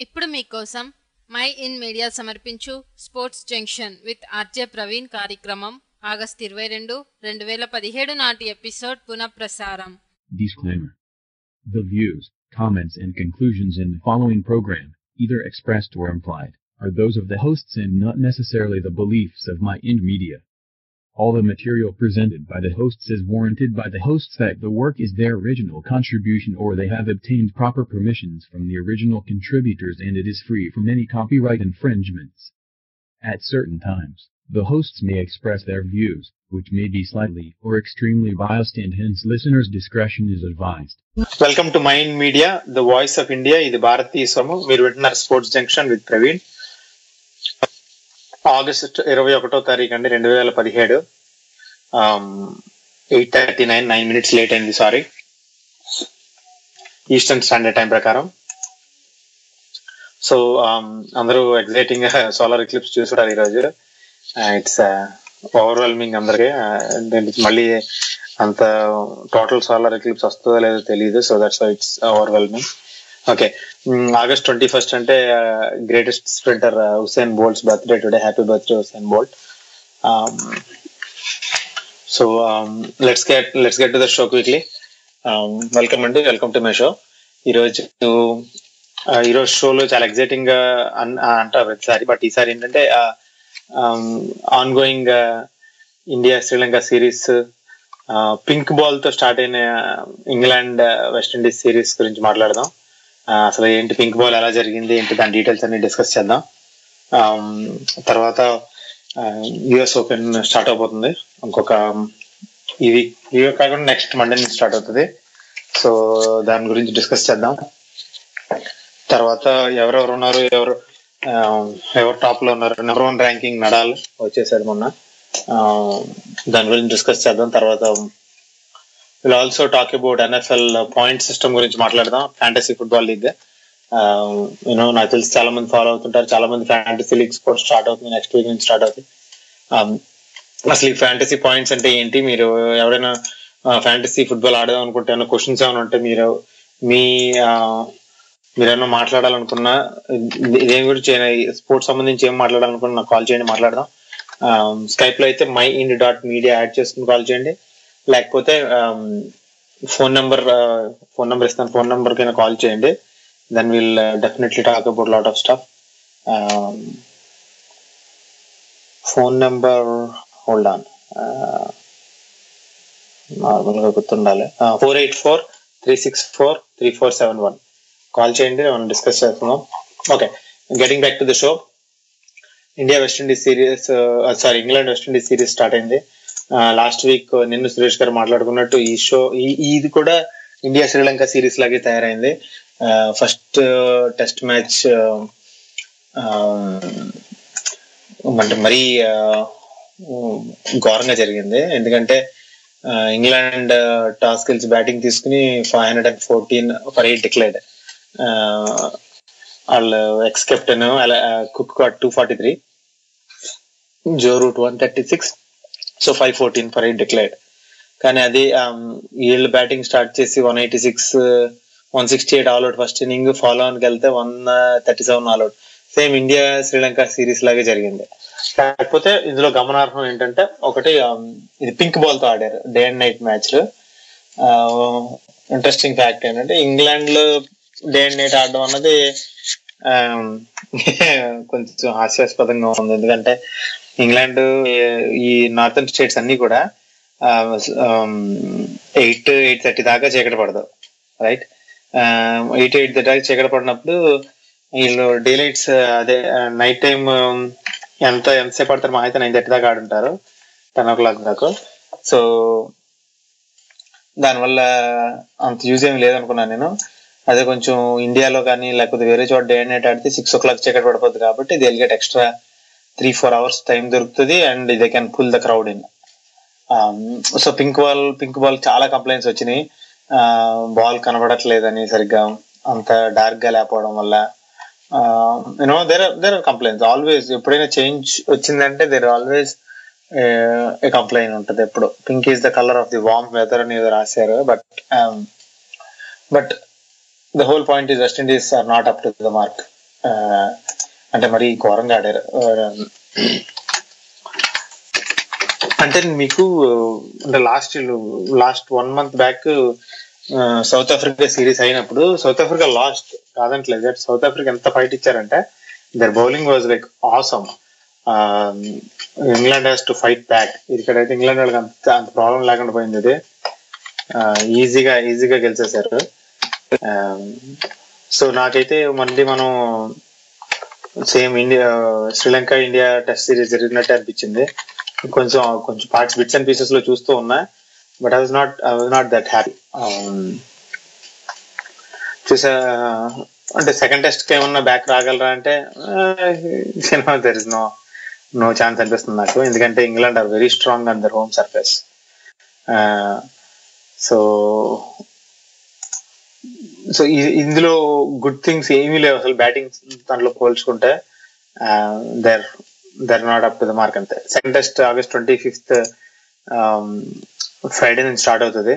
ఇప్పుడు మీకోసం my in media సమర్పించు sports junction with RJ Praveen కార్యక్రమం ఆగస్ట్ ఇరవై రెండు రెండు వేల పదిహేడు నాటి ఎపిసోడ్ పునఃప్రసారం Disclaimer. The views, comments, and conclusions in the following program, either expressed or implied, are those of the hosts and not necessarily the beliefs of My Ind Media. All the material presented by the hosts is warranted by the hosts that the work is their original contribution or they have obtained proper permissions from the original contributors and it is free from any copyright infringements. At certain times, the hosts may express their views, which may be slightly or extremely biased and hence listeners' discretion is advised. Welcome to mind media the voice of India ఇది భారతీయ స్వము మీరు వింటున్నారు sports junction with Praveen August ఇరవై ఒకటో తారీఖు అండి రెండు వేల పదిహేడు eight thirty nine nine minutes late అయింది సారీ ఈస్టర్న్ స్టాండర్డ్ టైం ప్రకారం సో అందరూ ఎగ్జైటింగ్ గా సోలార్ ఎక్లిప్స్ చూసుకుంటారు ఈరోజు ఇట్స్ ఓవర్వెల్మింగ్ అందరికి మళ్ళీ అంత టోటల్ సోలార్ ఎక్లిప్స్ వస్తుందో లేదో తెలియదు so that's it's overwhelming okay August twenty first అంటే greatest sprinter Usain Bolt's birthday today happy birthday Usain Bolt so let's get let's get to the show quickly welcome అండి welcome to my show ఈరోజు ఈరోజు షోలో చాలా exciting గా అంటారు ప్రతిసారి but ఈసారి ఏంటంటే ongoing India Sri Lanka series pink ball తో స్టార్ట్ అయిన ఇంగ్లాండ్ వెస్టిండీస్ సిరీస్ గురించి మాట్లాడదాం అసలు ఏంటి పింక్ బాల్ ఎలా జరిగింది ఏంటి దాని డీటెయిల్స్ అన్ని డిస్కస్ చేద్దాం తర్వాత యుఎస్ ఓపెన్ స్టార్ట్ అవబోతుంది ఇంకొక ఇది ఇవి కాకుండా నెక్స్ట్ మండే నుంచి స్టార్ట్ అవుతుంది సో దాని గురించి డిస్కస్ చేద్దాం తర్వాత ఎవరెవరు ఉన్నారు ఎవరు ఎవరు టాప్ లో ఉన్నారు నెంబర్ వన్ ర్యాంకింగ్ నడాల్ వచ్చేసాడు మొన్న దాని గురించి డిస్కస్ చేద్దాం తర్వాత will also talk about NFL point system గురించి మాట్లాడదాం ఫ్యాంటసీ ఫుట్బాల్ లీగ్ యూనో నాకు తెలిసి చాలా మంది ఫాలో అవుతుంటారు చాలా మంది ఫ్యాంటసీ లీగ్స్ కూడా స్టార్ట్ అవుతుంది నెక్స్ట్ వీక్ నుంచి స్టార్ట్ అవుతుంది అసలు ఈ ఫ్యాంటసీ పాయింట్స్ అంటే ఏంటి మీరు ఎవరైనా ఫ్యాంటసీ ఫుట్బాల్ ఆడదాం అనుకుంటే ఏమైనా క్వశ్చన్స్ ఏమైనా ఉంటే మీరు మీ మీరేమన్నా మాట్లాడాలనుకున్నా దేని గురించి స్పోర్ట్స్ సంబంధించి ఏం మాట్లాడాలనుకున్నా నాకు కాల్ చేయండి మాట్లాడదాం స్కైప్ లో అయితే my ind dot media add చేసుకుని కాల్ చేయండి లేకపోతే ఫోన్ నెంబర్ ఫోన్ నెంబర్ ఇస్తాను ఫోన్ నెంబర్ కైనా కాల్ చేయండి then will definitely talk about lot of stuff phone number hold on normal గా గుర్తుండాలి four eight four three six four three four seven one call చేయండి మనం discuss చేస్తున్నాం okay getting back to the show India West Indies series sorry England West Indies series start అయింది last week నిన్ను సురేష్ గారు మాట్లాడుకున్నట్టు ఈ show ఇది కూడా ఇండియా శ్రీలంక సిరీస్ లాగే తయారైంది ఫస్ట్ టెస్ట్ మ్యాచ్ అంటే మరీ ఘోరంగా జరిగింది ఎందుకంటే ఇంగ్లాండ్ టాస్ గెలిచి బ్యాటింగ్ తీసుకుని five hundred and fourteen for eight declared వాళ్ళు ex captain Cook two forty three Joe Root one thirty six so five fourteen for eight declared కానీ అది వీళ్ళు బ్యాటింగ్ స్టార్ట్ చేసి one eighty six one sixty eight all out first inning follow ఆన్కి వెళ్తే one thirty seven all out same India Sri Lanka series లాగే జరిగింది కాకపోతే ఇందులో గమనార్హం ఏంటంటే ఒకటి ఇది పింక్ బాల్ తో ఆడారు day and night match interesting fact ఏంటంటే ఇంగ్లాండ్ లో డే అండ్ నైట్ ఆడడం అన్నది కొంచెం హాస్యాస్పదంగా ఉంది ఎందుకంటే ఇంగ్లాండ్ ఈ నార్థన్ స్టేట్స్ అన్ని కూడా ఎయిట్ ఎయిట్ థర్టీ దాకా చీకటి పడదు రైట్ ఎయిట్ ఎయిట్ దాకా చీకటి పడినప్పుడు వీళ్ళు డే లైట్స్ అదే నైట్ టైం ఎంత ఎంతసేపు పడతారు మా అయితే నైన్ థర్టీ దాకా ఆడుంటారు టెన్ ఓ క్లాక్ దాకా సో దానివల్ల అంత యూజ్ ఏమి లేదనుకున్నాను నేను అదే కొంచెం ఇండియాలో కానీ లేకపోతే వేరే చోట డే నైట్ ఆడితే సిక్స్ ఓ క్లాక్ చీకటి పడిపోద్ది కాబట్టి they get extra three four hours time దొరుకుతుంది and they can pull the crowd in so pink ball pink ball చాలా కంప్లైంట్స్ వచ్చినాయి బాల్ కనబడట్లేదని సరిగ్గా అంత డార్క్ గా లేకపోవడం వల్ల you know there there are complaints always ఎప్పుడైనా చేంజ్ వచ్చిందంటే దేర్ ఆల్వేస్ ఏ కంప్లైంట్ ఉంటుంది ఎప్పుడు pink is the colour of the warm weather అని ఏదో రాశారు but but the whole point is West Indies are not up to the mark అంటే మరి ఘోరంగా ఆడారు ఆ, అంటే మీకు అంటే last last one month back South Africa series అయినప్పుడు సౌత్ ఆఫ్రికా లాస్ట్ కాదంటలేదు దట్ సౌత్ ఆఫ్రికా ఎంత ఫైట్ ఇచ్చారంటే their bowling was like awesome England has to fight back ఇక్కడైతే ఇంగ్లాండ్ వాళ్ళకి అంత అంత ప్రాబ్లం లేకుండా పోయింది ఇది ఈజీగా ఈజీగా గెలిచేశారు సో నాకైతే మళ్ళీ మనం same India Sri Lanka India test series జరిగినట్టు అనిపించింది కొంచెం కొంచెం పార్ట్స్ బిట్స్ అండ్ పీసెస్ లో చూస్తూ ఉన్నా but I was not I was not that happy చూసా అంటే సెకండ్ టెస్ట్ కి ఏమన్నా బ్యాక్ రాగలరా అంటే cinema there is no no chance అనిపిస్తుంది నాకు ఎందుకంటే England are very strong on their home surface so so ఇందులో గుడ్ థింగ్స్ ఏమీ లేవు అసలు బ్యాటింగ్ దాంట్లో పోల్చుకుంటే they're they're not up to the mark అంతే second test August twenty fifth Friday నుంచి స్టార్ట్ అవుతుంది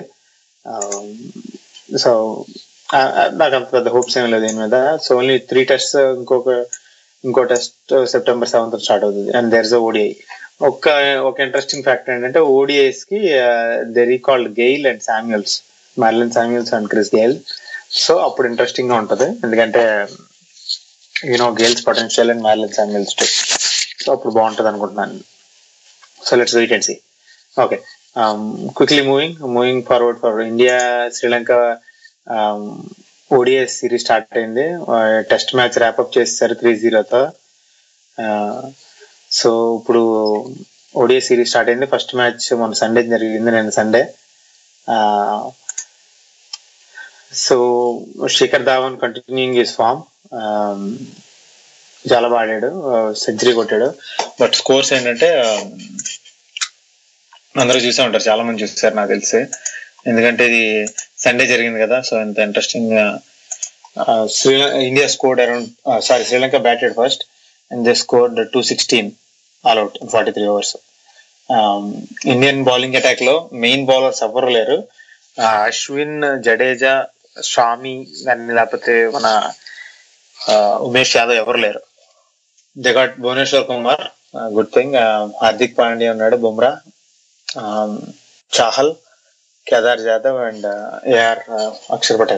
సో నాకు అంత పెద్ద హోప్స్ ఏం లేదు దీని మీద సో ఓన్లీ త్రీ టెస్ట్ ఇంకొక ఇంకో టెస్ట్ సెప్టెంబర్ సెవెంత్ స్టార్ట్ అవుతుంది అండ్ దేర్ ఇస్ ఓడిఐ ఒక ఒక ఇంట్రెస్టింగ్ ఫ్యాక్టర్ ఏంటంటే ఓడిఐస్ కి they recalled Gayle and Samuels Marlon Samuels and Chris Gayle so అప్పుడు ఇంట్రెస్టింగ్ గా ఉంటది ఎందుకంటే you know Gayle's potential and Marlon Samuels to so అప్పుడు బాగుంటది అనుకుంటున్నాను so let's wait and see okay quickly moving moving forward for India Sri Lanka ODIs series start అయింది test match wrap up చేస్తారు three జీరోతో so ఇప్పుడు ఓడిఎస్ సిరీస్ స్టార్ట్ అయింది first match మొన్న Sunday జరిగింది నేను Sunday so Shikhar Dhawan continuing his form చాలా బాగా ఆడాడు సెంచరీ కొట్టాడు బట్ స్కోర్స్ ఏంటంటే అందరూ చూసే ఉంటారు చాలా మంది చూస్తారు నాకు తెలిసి ఎందుకంటే ఇది సండే జరిగింది కదా సో ఇంత interesting Sri Lanka India scored around sorry Sri Lanka batted first and they scored two sixteen all out forty three overs Indian bowling attack లో మెయిన్ బౌలర్స్ ఎవరు లేరు అశ్విన్ జడేజా స్వామి కానీ లేకపోతే మన ఉమేష్ యాదవ్ ఎవరు లేరు they got Bhuvneshwar Kumar good thing Hardik Pandya ఉన్నాడు Bumrah Chahal Kedar Jadhav and AR Axar Patel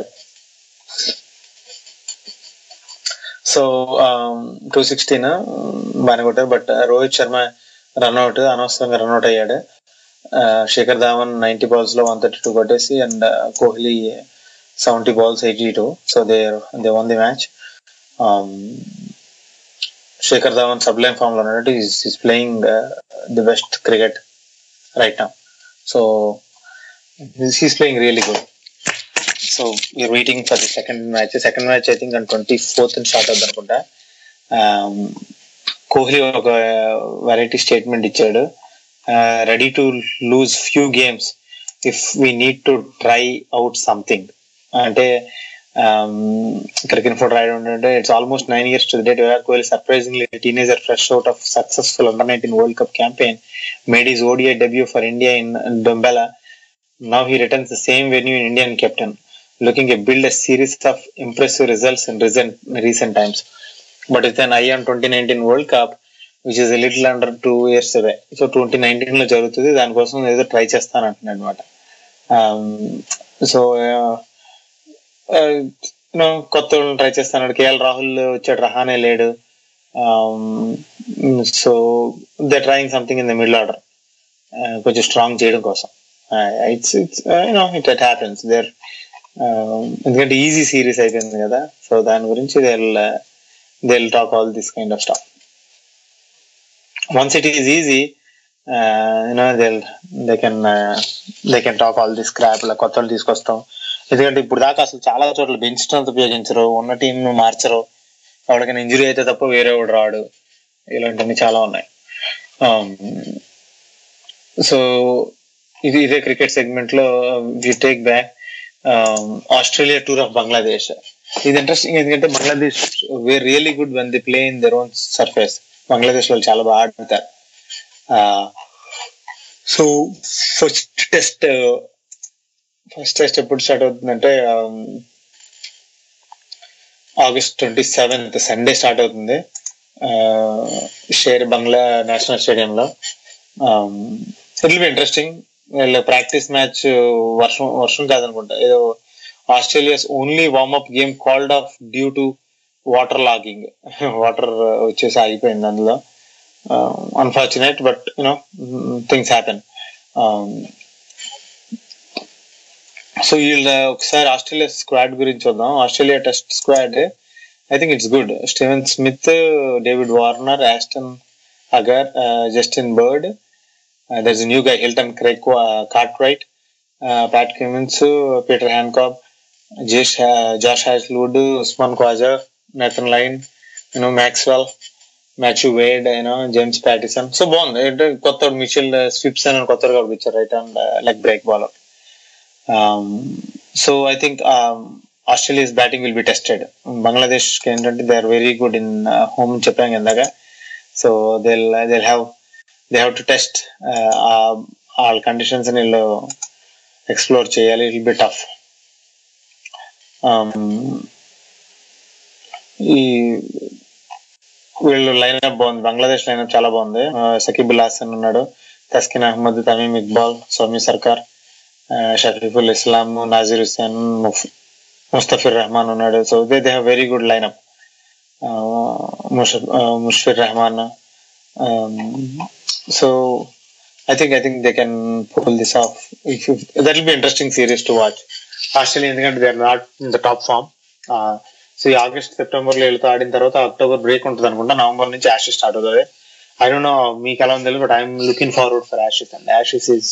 so two sixteen బాగానే కొట్టారు బట్ రోహిత్ శర్మ రన్అట్ అనవసరంగా రన్అట్ అయ్యాడు శేఖర్ ధావన్ నైన్టీ బాల్స్ లో వన్ థర్టీ టూ కొట్టేసి and Kohli seventy balls eighty two so they they won the match Shekhar Dhawan sublime form లో ఉన్నట్టు is playing the best cricket right now so he's playing really good so you're waiting for the second match second match I think and twenty fourth start అవుతుంది అనుకుంటా కోహ్లీ ఒక variety statement ఇచ్చాడు ready to lose few games if we need to try out something అంటే cricket for రాయడం ఏంటంటే it's almost nine years to date Virat Kohli surprisingly teenager fresh out of successful under nineteen World Cup campaign made his ODI debut for India in Dambulla now he returns the same venue in Indian captain looking to build a series of impressive results in recent, recent times. But with an eye on 2019 World Cup, which is a little under two years away. So twenty nineteen లో జరుగుతుంది దానికోసం ఏదో try చేస్తాను అంటున్నాను అనమాట so కొత్త try చేస్తాను KL Rahul వచ్చాడు రహానే లేడు so they trying something in the middle order కొంచెం స్ట్రాంగ్ చేయడం కోసం it's it's you know it it happens there ఎందుకంటే ఈజీ సిరీస్ అయిపోయింది కదా సో దాని గురించి they they talk all this kind of stuff once it is easy you know they they can they can talk all this crap ఇలా కొత్త తీసుకొస్తాం ఎందుకంటే ఇప్పుడు దాకా అసలు చాలా చోట్ల బెంచ్ స్ట్రెంత్ ఉపయోగించరు ఉన్న టీం మార్చరు ఎవరికైనా ఇంజురీ అయితే తప్ప వేరే వాడు రాడు ఇలాంటివన్నీ చాలా ఉన్నాయి సో ఇది ఇదే క్రికెట్ సెగ్మెంట్ లో we take back Australia tour of Bangladesh ఇది ఇంట్రెస్టింగ్ ఎందుకంటే Bangladesh were really good when they play in their own surface Bangladesh వాళ్ళు చాలా బాగా ఆడుతారు so first test first test ఎప్పుడు స్టార్ట్ అవుతుందంటే August twenty seventh Sunday start అవుతుంది షేర్ బంగ్లా నేషనల్ స్టేడియంలో ఇట్ విల్ బి ఇంట్రెస్టింగ్ వీళ్ళ ప్రాక్టీస్ మ్యాచ్ వర్షం వర్షం కాదనుకుంటా ఏదో Australia's only warmup game called off due to water logging water వచ్చేసి ఆగిపోయింది అందులో unfortunate but you know things happen so వీళ్ళ ఒకసారి ఆస్ట్రేలియా స్క్వాడ్ గురించి చూద్దాం Australia test squad I think it's good Steven Smith David Warner Ashton Agar Justin Bird there's new guy Hilton క్రైక్ Cartwright Pat Cummins Peter Handscomb Josh Josh Hazlewood Usman Khawaja Nathan Lyon you know Maxwell Matthew Wade you know James Pattinson so బాగుంది అంటే కొత్త Mitchell Swepson అని కొత్తగా పంపించారు right and leg break bowler so I think Australia's batting will be tested Bangladesh కి ఏంటంటే they are very good in home చెప్పాం ఇందాక so they they have they have to test వాళ్ళ కండిషన్స్ వీళ్ళు ఎక్స్ప్లోర్ చేయాలి ఇట్ బి టఫ్ ఈ వీళ్ళు line-up బాగుంది బంగ్లాదేశ్ లైన్అప్ చాలా బాగుంది సకీబుల్ హాసన్ ఉన్నాడు తస్కిన్ అహ్మద్ తమీమ్ ఇక్బాల్ సౌమ్య సర్కార్ షఫీఫుల్ ఇస్లాం నాజీర్ హుసేన్ ముస్తఫిర్ రెహమాన్ ఉన్నాడు so they they have very good lineup Mushfiqur Rahman so I think I think they can pull this off that will be interesting series to watch Australia ఎందుకంటే they are not in the top form so ఈ August September లో వెళ్తూ ఆడిన తర్వాత October break ఉంటుంది అనుకుంటా November నుంచి Ashes start అవుతుంది ఐ డోంట్ నో మీకు ఎలా ఉంది but I'm looking forward for Ashes and Ashes is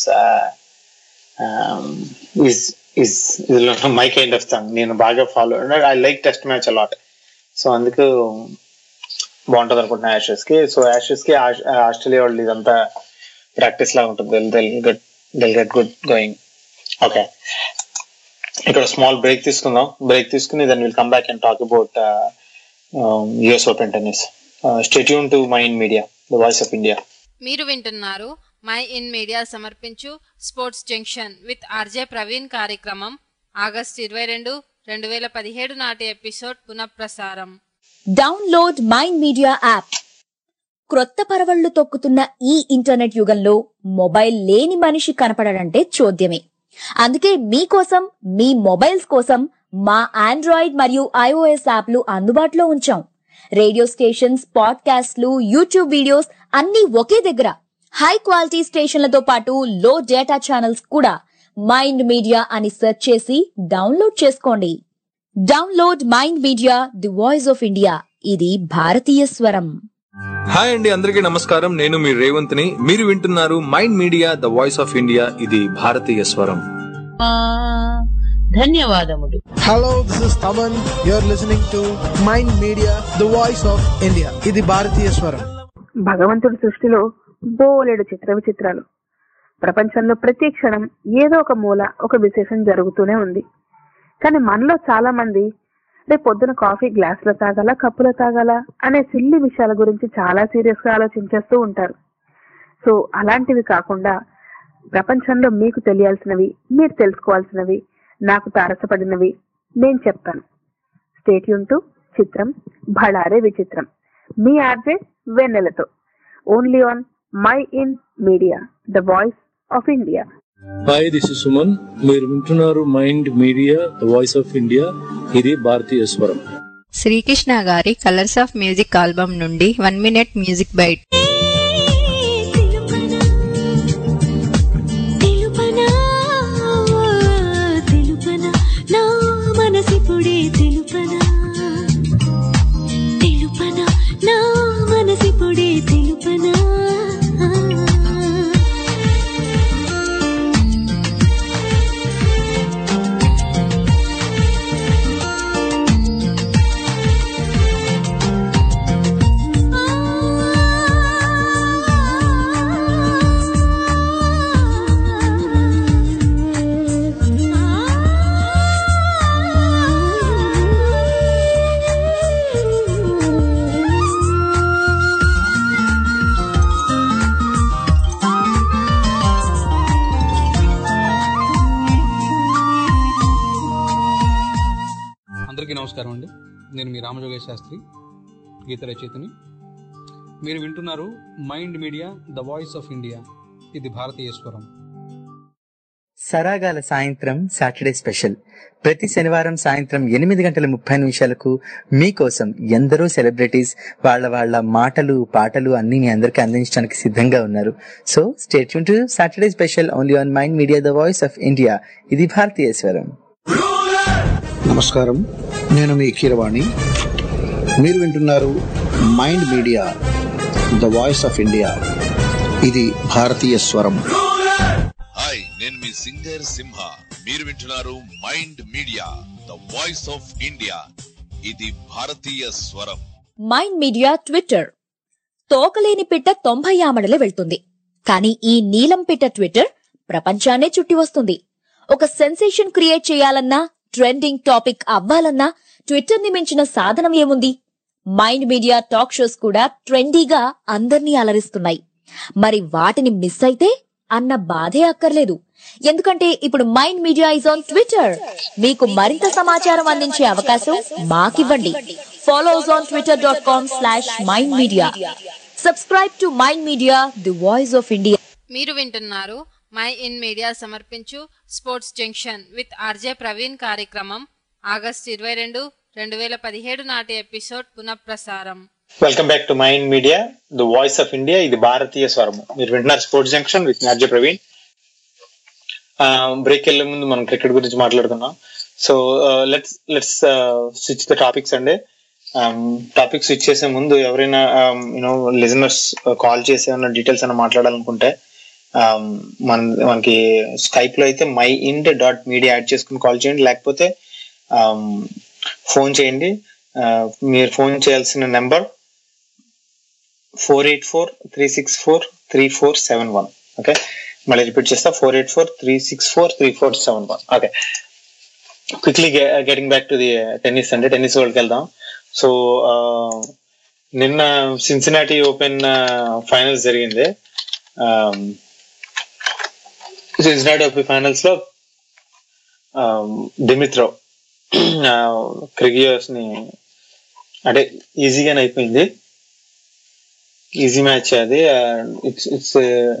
is is my kind of thing నేను బాగా follow I like test match a lot so అందుకు బాగుంటది అనుకుంటున్నా యాషెస్ కి సో యాషెస్ కి ఆస్ట్రేలియా వాళ్ళు ఇదంతా ప్రాక్టీస్ లా ఉంటుంది they'll get they'll get good going okay ఇక్కడ స్మాల్ బ్రేక్ తీసుకుందాం బ్రేక్ తీసుకుని then will come back and talk about US Open tennis stay tuned to mind media the voice of India మీరు వింటున్నారు మై ఇన్ మీడియా సమర్పించు sports junction with RJ Praveen కార్యక్రమం August ఇరవై రెండు రెండు వేల పదిహేడు నాటి ఎపిసోడ్ పునఃప్రసారం డౌన్లోడ్ మైండ్ మీడియా యాప్ క్రొత్త పరవళ్లు తొక్కుతున్న ఈ ఇంటర్నెట్ యుగంలో మొబైల్ లేని మనిషి కనపడడంటే చోద్యమే అందుకే మీకోసం మీ మొబైల్స్ కోసం మా ఆండ్రాయిడ్ మరియు ఐఓఎస్ యాప్లు అందుబాటులో ఉంచాం రేడియో స్టేషన్స్ పాడ్కాస్ట్లు యూట్యూబ్ వీడియోస్ అన్ని ఒకే దగ్గర హై క్వాలిటీ స్టేషన్లతో పాటు లో డేటా ఛానల్స్ కూడా మైండ్ మీడియా అని సెర్చ్ చేసి డౌన్లోడ్ చేసుకోండి download mind media the voice of India ఇది భారతీయ స్వరం హాయ్ అండి అందరికీ నమస్కారం నేను మీ రేవంత్ని మీరు వింటున్నారు mind media the voice of India ఇది భారతీయ స్వరం ధన్యవాదములు Hello, this is Taman. You're listening to Mind Media, the voice of India. ఇది భారతీయ స్వరం భగవంతుడి సృష్టిలో బోలెడు చిత్ర విచిత్రాలు ప్రపంచంలో ప్రతి క్షణం ఏదో ఒక మూల ఒక విశేషం జరుగుతూనే ఉంది కానీ మనలో చాలా మంది రేపు పొద్దున కాఫీ గ్లాసులో తాగాల కప్పులో తాగాల అనే సిల్లి విషయాల గురించి చాలా సీరియస్ గా ఆలోచించేస్తూ ఉంటారు సో అలాంటివి కాకుండా ప్రపంచంలో మీకు తెలియాల్సినవి మీరు తెలుసుకోవాల్సినవి నాకు తారసపడినవి నేను చెప్తాను స్టేట్యూన్ టు చిత్రం భళారే విచిత్రం మీ ఆర్జే వెన్నెలతో only on my in media the voice of India hi this is Suman మీరు వింటున్నారు mind media the voice of India ఇది భారతీయ స్వరం శ్రీకృష్ణ గారి కలర్స్ ఆఫ్ మ్యూజిక్ ఆల్బమ్ నుండి వన్ మినిట్ మ్యూజిక్ బైట్ తెలుపనా తెలుపనా నా మనసిపుడే తెలుపనా తెలుపనా నా మనసిపుడే తెలుపనా అందరికీ నమస్కారం అండి నేను మీ రామజోగేశ్ శాస్త్రి గీత రచయితని మీరు వింటున్నారు mind media the voice of India ఇది భారతీయ స్వరం సరాగాల సాయంత్రం సాటర్డే స్పెషల్ ప్రతి శనివారం సాయంత్రం ఎనిమిది గంటల ముప్పై నిమిషాలకు మీకోసం ఎందరో సెలబ్రిటీస్ వాళ్ళ వాళ్ళ మాటలు పాటలు అన్ని మీ అందరికీ అందించడానికి సిద్ధంగా ఉన్నారు so state to Saturday special only on mind media the voice of India ఇది భారతీయ స్వరం నమస్కారం నేను మీ కీరవాణి మీరు వింటున్నారు mind media the voice of India ఇది భారతీయ స్వరం హాయ్ నేను మీ సింగర్ సింహ మీరు వింటున్నారు mind media the voice of India ఇది భారతీయ స్వరం మైండ్ మీడియా ట్విట్టర్ తోకలేని పిట్ట తొంభై ఆమడలే వెళ్తుంది కానీ ఈ నీలం పిట్ట ట్విట్టర్ ప్రపంచాన్నే చుట్టి వస్తుంది ఒక సెన్సేషన్ క్రియేట్ చేయాలన్నా ట్రెండింగ్ టాపిక్ అవ్వాలన్నా ట్విట్టర్ ని మించిన సాధనం ఏముంది మైండ్ మీడియా టాక్ షోస్ కూడా ట్రెండీగా అందర్నీ అలరిస్తున్నాయి మరి వాటిని మిస్ అయితే అన్న బాధే అక్కర్లేదు ఎందుకంటే ఇప్పుడు mind media is on Twitter మీకు మరింత సమాచారం అందించే అవకాశం మాకివ్వండి follows on Twitter dot com slash mind media subscribe to mind media the voice of India మీరు వింటున్నారు మై ఇన్ మీడియా సమర్పించు sports junction with RJ Praveen కార్యక్రమం ఆగస్ట్ ఇరవై రెండు రెండు వేల పదిహేడు నాటి ఎపిసోడ్ పునఃప్రసారం welcome back to mind media the voice of India ఇది భారతీయ స్వరము మీరు వింటున్నారు sports junction with RJ Praveen break వెళ్లే ముందు మనం క్రికెట్ గురించి మాట్లాడుకున్నాం so let's let's switch the topics అండి టాపిక్ స్విచ్ చేసే ముందు ఎవరైనా యూనో లిజనర్స్ కాల్ చేసి ఏమైనా డీటెయిల్స్ అయినా మాట్లాడాలనుకుంటే um, మన మనకి స్కైప్ లో అయితే my ind dot media add చేసుకుని కాల్ చేయండి లేకపోతే ఫోన్ చేయండి Uh, మీరు ఫోన్ చేయాల్సిన number four eight four three six four three four seven one okay మళ్ళీ రిపీట్ చేస్తా four eight four three six four three four seven one okay quickly getting back to the tennis అంటే tennis వరల్డ్కి వెళ్దాం so నిన్న Cincinnati open finals జరిగింది Cincinnati open finals లో Dimitrov Kyrgios ని అంటే ఈజీగానే అయిపోయింది ఈజీ మ్యాచ్ అది it's it's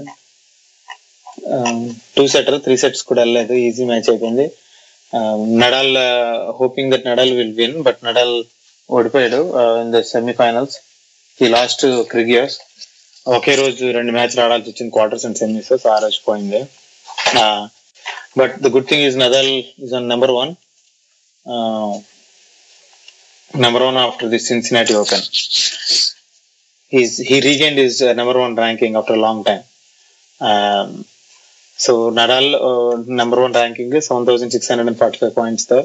two setter three sets కూడా వెళ్ళలేదు ఈజీ మ్యాచ్ అయిపోయింది Nadal hoping that Nadal will win but Nadal ఓడిపోయాడు ఇన్ ద సెమీఫైనల్స్ ఈ లాస్ట్ క్రిగియర్స్ ఒకే రోజు రెండు మ్యాచ్లు ఆడాల్సి వచ్చింది క్వార్టర్స్ అండ్ సెమీస్ సో ఆ రోజు పోయింది but the good thing is Nadal is on number one number one after the Cincinnati Open. He's he regained his uh, number one ranking after a long time. Um, so Nadal uh, number one ranking is seven thousand six hundred and forty five points. The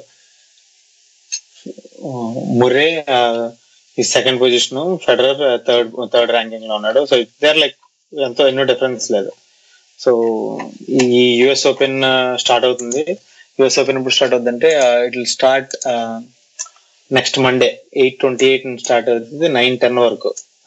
uh, Murray uh, is second position. Federer uh, third third ranking లో ఉన్నాడు so there like ఎంతో ఎన్నో difference లేదు so ఈ US open start అవుతుంది US open ఎప్పుడు start అవుతుందంటే it will start next Monday eight twenty eight start అవుతుంది నైన్ టెన్ వరకు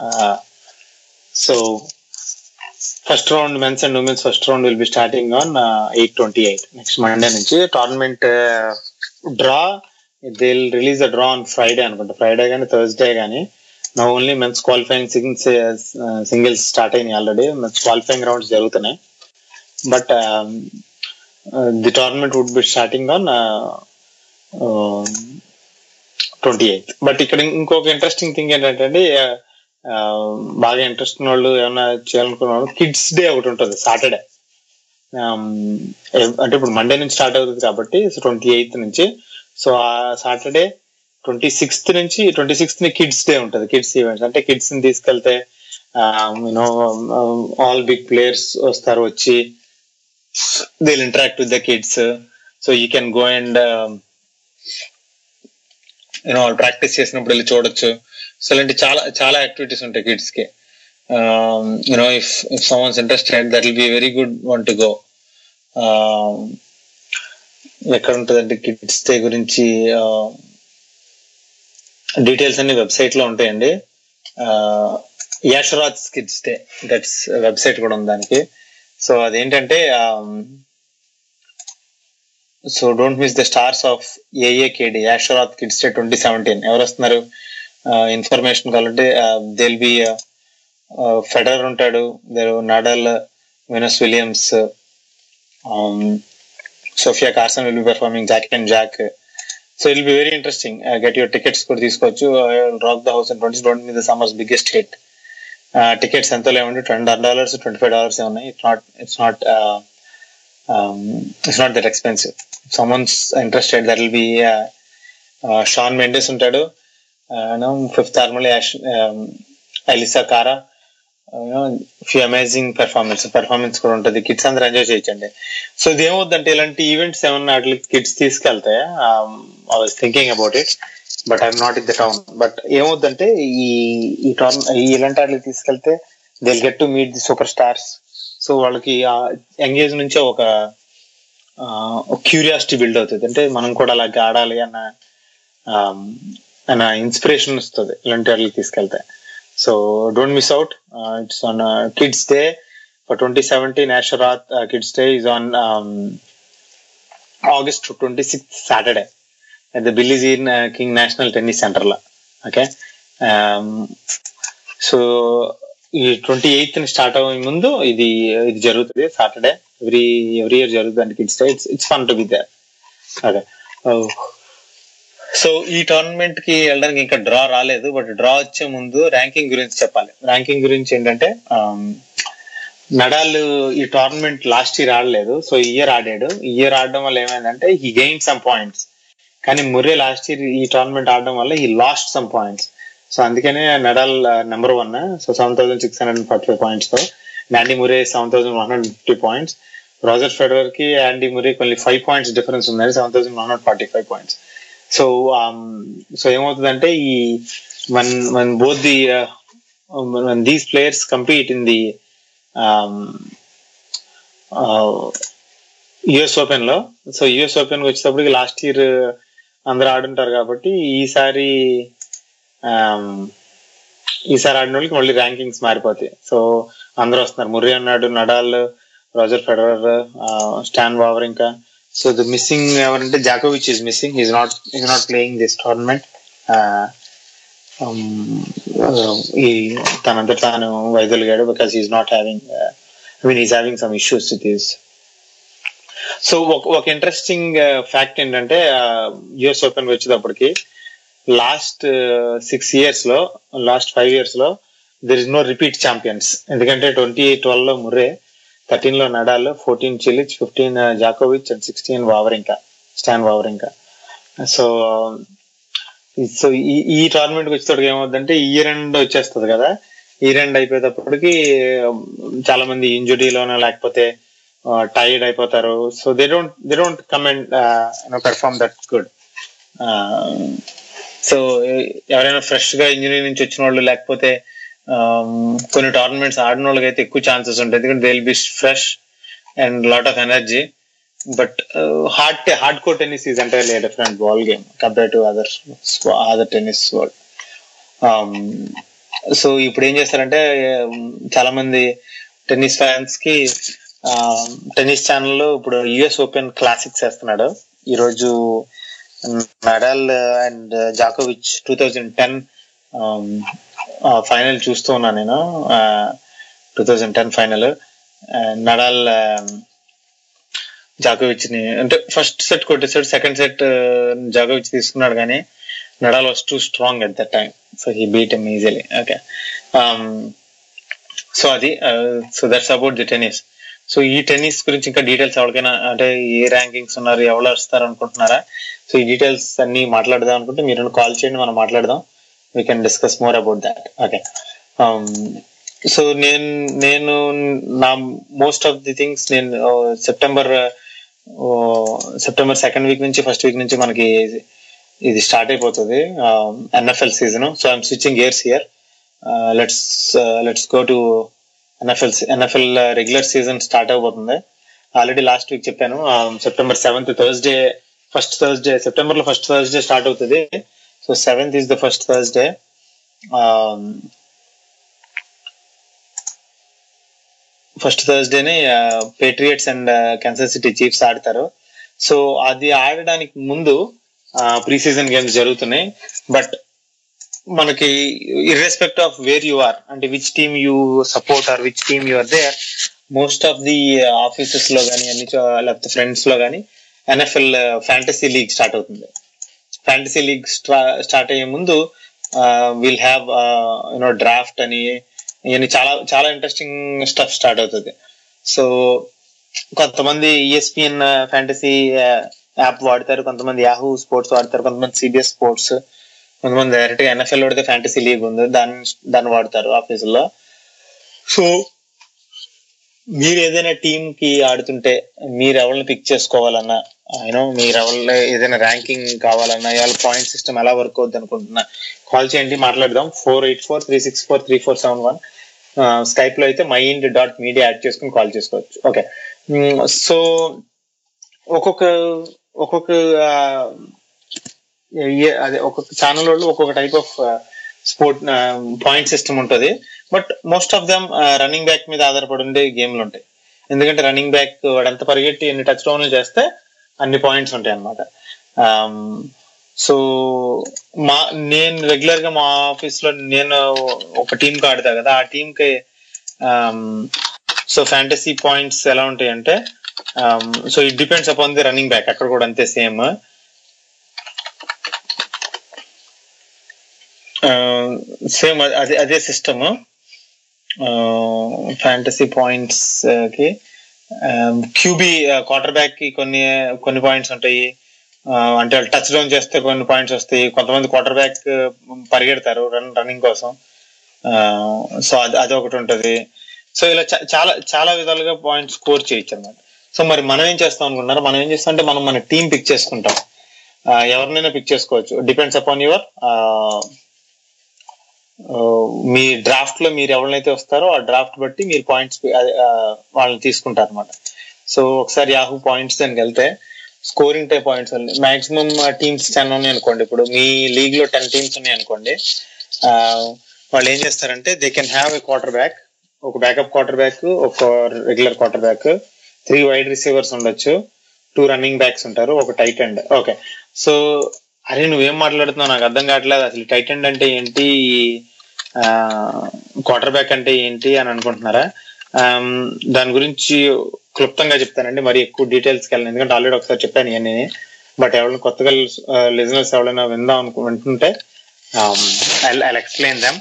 so first round men's and women's first round will be starting on eight twenty eight next Monday నుంచి tournament draw they release the draw on Friday అనుకుంటా Friday కానీ Thursday కానీ నా only men's qualifying singles start అయినాయి already men's qualifying rounds జరుగుతున్నాయి but the tournament would be starting on twenty eighth but ఇక్కడ ఇంకొక interesting thing ఏంటంటే బాగా ఇంట్రెస్ట్ ఉన్న వాళ్ళు ఏమైనా చేయాలనుకున్న వాళ్ళు కిడ్స్ డే ఒకటి ఉంటుంది సాటర్డే అంటే ఇప్పుడు మండే నుంచి స్టార్ట్ అవుతుంది కాబట్టి ట్వంటీ ఎయిత్ నుంచి సో ఆ సాటర్డే ట్వంటీ సిక్స్త్ నుంచి ట్వంటీ సిక్స్త్ ని కిడ్స్ డే ఉంటుంది కిడ్స్ ఈవెంట్స్ అంటే కిడ్స్ ని తీసుకెళ్తే యూనో ఆల్ బిగ్ ప్లేయర్స్ వస్తారు వచ్చి they'll interact with the kids so you can go and you know practice చేసినప్పుడు వెళ్ళి చూడొచ్చు సో ఇలాంటి చాలా చాలా యాక్టివిటీస్ ఉంటాయి కిడ్స్ కి you know if if someone's interested that will be very good one to go ఎక్కడ ఉంటుందంటే కిడ్స్ డే గురించి డీటెయిల్స్ అన్ని వెబ్సైట్ లో ఉంటాయండి యాషరాజ్ కిడ్స్ డే దట్స్ వెబ్సైట్ కూడా ఉంది దానికి సో అదేంటంటే so don't miss the stars of AAKD యాషరాత్ కిడ్స్ డే ట్వంటీ సెవెంటీన్ ఎవరు వస్తున్నారు ఇన్ఫర్మేషన్ కావాలంటే దిల్ బి ఫెడరర్ ఉంటాడు there Nadal Venus Williams Sofia Carson will be performing Jack and Jack so ill be very interesting get your tickets కూడా తీసుకోవచ్చు rock the house and twenty don't me the summer's biggest hit tickets ఎంత లేవండి twenty dollars twenty five dollars ఉన్నాయి it's not it's not it's not that expensive someone's interested that will be Shawn Mendes ఉంటాడు fifth harmony Alessia Cara few amazing performance performance కూడా ఉంటుంది kids అందరూ enjoy చేయొచ్చండి so ఇది ఏమవుద్దంటే ఇలాంటి events ఏమన్నా వాటికి కిడ్స్ తీసుకెళ్తాయి I was thinking about it but I'm not in the town but ఏమవుద్దంటే ఈ ఈ టౌన్ ఇలాంటి వాటికి తీసుకెళ్తే they'll get to meet the super stars so వాళ్ళకి ఎంగేజ్ నుంచే ఒక క్యూరియాసిటీ బిల్డ్ అవుతుంది అంటే మనం కూడా అలాగే ఆడాలి అన్న అన్న ఇన్స్పిరేషన్ వస్తుంది ఇలాంటి వాటికి తీసుకెళ్తే so don't miss out it's on kids day for twenty seventeen యాషరాత్ kids day is on August twenty sixth Saturday at the Billie Jean King National Tennis Center లో ఓకే సో ఈ ట్వంటీ ఎయిత్ ని start అవ్వే ముందు ఇది ఇది జరుగుతుంది Saturday every every year జరుగుతుంది kids day it's it's fun to be there okay so ఈ టోర్నమెంట్ కి వెళ్ళడానికి ఇంకా డ్రా రాలేదు బట్ డ్రా వచ్చే ముందు ర్యాంకింగ్ గురించి చెప్పాలి ర్యాంకింగ్ గురించి ఏంటంటే నడాల్ ఈ టోర్నమెంట్ లాస్ట్ ఇయర్ ఆడలేదు సో ఈ ఇయర్ ఆడాడు ఈ ఇయర్ ఆడడం వల్ల ఏమైందంటే హీ గెయిన్ సమ్ పాయింట్స్ కానీ ముర్రే లాస్ట్ ఇయర్ ఈ టోర్నమెంట్ ఆడడం వల్ల ఈ లాస్ట్ సమ్ పాయింట్స్ సో అందుకనే Nadal number one so seven thousand six hundred forty five points తో Andy Murray seven thousand one hundred fifty points Roger Federer కి Andy Murray కొన్ని five points difference ఉన్నాయి seven thousand one hundred forty five points so so ఏమవుతుందంటే ఈ one one both the one these players compete in the US open లో so US open వచ్చేటప్పటికి last year అందరు ఆడుంటారు కాబట్టి ఈసారి ఈసారి ఆడిన వాళ్ళకి మళ్ళీ ర్యాంకింగ్స్ మారిపోతాయి సో అందరూ వస్తున్నారు ముర్రి అన్నాడు నడాల్ రోజర్ ఫెడరర్ స్టాన్ వావర్ ఇంకా సో ద మిస్సింగ్ ఎవరంటే జాకోవిచ్ is missing is not is not playing this tournament ఈ తనంతా తాను వైదొలిగాడు because is not having I mean is having some issues with his so ఒక ఒక ఇంట్రెస్టింగ్ ఫ్యాక్ట్ ఏంటంటే యుఎస్ ఓపెన్ వచ్చేటప్పటికి లాస్ట్ సిక్స్ ఇయర్స్ లో లాస్ట్ ఫైవ్ ఇయర్స్ లో there is no repeat champions ఎందుకంటే ట్వంటీ ట్వెల్వ్ లో ముర్రే థర్టీన్ లో Nadal fourteen Cilic fifteen జాకోవిచ్ and sixteen Wawrinka Stan Wawrinka so so ఈ ఈ టోర్నమెంట్ వచ్చేటప్పుడు ఏమవుతుందంటే ఇయర్ ఎండ్ వచ్చేస్తుంది కదా ఇయర్ ఎండ్ అయిపోయేటప్పటికి చాలా మంది ఇంజురీలోనో లేకపోతే టైర్డ్ అయిపోతారు so they don't they don't come and perform that good so ఎవరైనా ఫ్రెష్ గా ఇంజనీర్ నుంచి వచ్చిన వాళ్ళు లేకపోతే కొన్ని టోర్నమెంట్స్ ఆడిన వాళ్ళకి అయితే ఎక్కువ ఛాన్సెస్ ఉంటాయి ఎందుకంటే they will be fresh and lot of energy but hard hard core tennis is entirely different ball game compare to other other tennis world so ఇప్పుడు ఏం చేస్తారంటే చాలా మంది టెన్నిస్ ఫ్యాన్స్ కి టెన్నిస్ ఛానల్లో ఇప్పుడు యుఎస్ ఓపెన్ క్లాసిక్స్ వేస్తున్నాడు ఈరోజు Nadal and జాకోవిచ్ two thousand ten final చూస్తూ ఉన్నాను నేను two thousand ten final Nadal జాకోవిచ్ ని అంటే ఫస్ట్ సెట్ కొట్టేసాడు సెకండ్ సెట్ జాకోవిచ్ తీసుకున్నాడు కానీ Nadal was two strong at that time so he beat M easily okay so అది so that's about the tennis so ఈ tennis గురించి ఇంకా డీటెయిల్స్ ఎవరికైనా అంటే ఏ ర్యాంకింగ్స్ ఉన్నారు ఎవరు వస్తారు అనుకుంటున్నారా సో ఈ డీటెయిల్స్ అన్ని మాట్లాడదాం అనుకుంటే మీరు కాల్ చేయండి మనం మాట్లాడదాం we can discuss more about that okay so నేను నేను నా మోస్ట్ ఆఫ్ ది థింగ్స్ నేను సెప్టెంబర్ సెప్టెంబర్ సెకండ్ వీక్ నుంచి ఫస్ట్ వీక్ నుంచి మనకి ఇది స్టార్ట్ అయిపోతుంది NFL season so I'm switching years year let's let's go to NFL NFL regular season start అయిపోతుంది ఆల్రెడీ లాస్ట్ వీక్ చెప్పాను September seventh Thursday first Thursday September లో first Thursday start అవుతుంది so seventh is the first Thursday first థర్స్డేని Patriots and Kansas City Chiefs ఆడతారు so అది ఆడడానికి ముందు pre season games జరుగుతున్నాయి బట్ మనకి irrespective of where you are అంటే which team you support or which team you are there most of the offices లో కానీ అన్ని చో- లేకపోతే ఫ్రెండ్స్ లో కానీ ఎన్ఎఫ్ఎల్ ఫ్యాంటసీ లీగ్ స్టార్ట్ అవుతుంది ఫ్యాంటసీ లీగ్ స్టార్ట్ అయ్యే ముందు విల్ హ్యావ్ యూనో డ్రాఫ్ట్ అని ఇవన్నీ చాలా చాలా ఇంట్రెస్టింగ్ స్టఫ్ స్టార్ట్ అవుతుంది సో కొంతమంది ఈఎస్పిఎన్ ఫ్యాంటసీ యాప్ వాడతారు కొంతమంది యాహూ స్పోర్ట్స్ వాడతారు కొంతమంది సిబిఎస్ స్పోర్ట్స్ కొంతమంది డైరెక్ట్ గా ఎన్ఎఫ్ఎల్ వాడితే ఫ్యాంటసీ లీగ్ ఉంది దాన్ని దాన్ని వాడతారు ఆఫీసుల్లో సో మీరు ఏదైనా టీమ్ కి ఆడుతుంటే మీరు ఎవరిని పిక్ చేసుకోవాలన్నా యూనో మీరు ఎవరి ఏదైనా ర్యాంకింగ్ కావాలన్నా ఇవాళ పాయింట్ సిస్టమ్ ఎలా వర్క్ అవుద్ది అనుకుంటున్నా కాల్ చేయండి మాట్లాడదాం four eight four three six four three four seven one Skype లో అయితే my ind dot media add చేసుకుని కాల్ చేసుకోవచ్చు ఓకే సో ఒక్కొక్క ఒక్కొక్క ఆ, ఏ- అదే ఒక్కొక్క ఛానల్ వాళ్ళు ఒక్కొక్క type of sport point system ఉంటుంది but most of them running back మీద ఆధారపడి ఉండే గేమ్లు ఉంటాయి ఎందుకంటే రన్నింగ్ బ్యాక్ వాడు ఎంత పరిగెట్టి ఎన్ని టచ్ డౌన్లు చేస్తే అన్ని పాయింట్స్ ఉంటాయి అనమాట సో మా నేను రెగ్యులర్ గా మా ఆఫీస్ లో నేను ఒక టీమ్ కి ఆడతా కదా ఆ టీమ్ కి సో ఫ్యాంటసీ పాయింట్స్ ఎలా ఉంటాయి అంటే so it depends upon the running back అక్కడ కూడా అంతే సేమ్ సేమ్ అదే అదే సిస్టమ్ ఫ్యాంటసీ పాయింట్స్ కి క్యూబీ క్వార్టర్ బ్యాక్ కి కొన్ని కొన్ని పాయింట్స్ ఉంటాయి ఆ, అంటే టచ్ డౌన్ చేస్తే కొన్ని పాయింట్స్ వస్తాయి కొంతమంది క్వార్టర్ బ్యాక్ పరిగెడతారు రన్ రన్నింగ్ కోసం సో అది అది ఒకటి ఉంటది సో ఇలా చా- చాలా చాలా విధాలుగా పాయింట్స్ స్కోర్ చేయొచ్చు అనమాట సో మరి మనం ఏం చేస్తాం అనుకుంటున్నారు మనం ఏం చేస్తాం అంటే మనం మన టీం పిక్ చేసుకుంటాం ఆ, ఎవరినైనా పిక్ చేసుకోవచ్చు డిపెండ్స్ అపాన్ యువర్ మీ డ్రాఫ్ట్ లో మీరు ఎవరినైతే వస్తారో ఆ డ్రాఫ్ట్ బట్టి మీరు పాయింట్స్ వాళ్ళని తీసుకుంటారు అనమాట సో ఒకసారి యాహూ పాయింట్స్ దానికి వెళ్తే scoring type points maximum teams ten ఉన్నాయి అనుకోండి ఇప్పుడు మీ లీగ్ లో టెన్ టీమ్స్ ఉన్నాయి అనుకోండి ఆ, వాళ్ళు ఏం చేస్తారంటే they can have a quarterback ఒక బ్యాకప్ క్వార్టర్ బ్యాక్ ఒక regular quarterback three wide receivers ఉండొచ్చు టూ రన్నింగ్ బ్యాక్స్ ఉంటారు ఒక టైట్ ఎండ్ ఓకే సో అరే నువ్వేం మాట్లాడుతున్నావు నాకు అర్థం కావట్లేదు అసలు టైట్ ఎండ్ అంటే ఏంటి క్వార్టర్ బ్యాక్ అంటే ఏంటి అని అనుకుంటున్నారా ఆమ్, దాని గురించి క్లుప్తంగా చెప్తానండి మరి ఎక్కువ డీటెయిల్స్కి వెళ్ళను ఎందుకంటే ఆల్రెడీ ఒకసారి చెప్పాను ఇవన్నీ బట్ ఎవరైనా కొత్తగా లిజనర్స్ ఎవరైనా విందాం అనుకు వింటుంటే ఐ ఎక్స్ప్లెయిన్ దామ్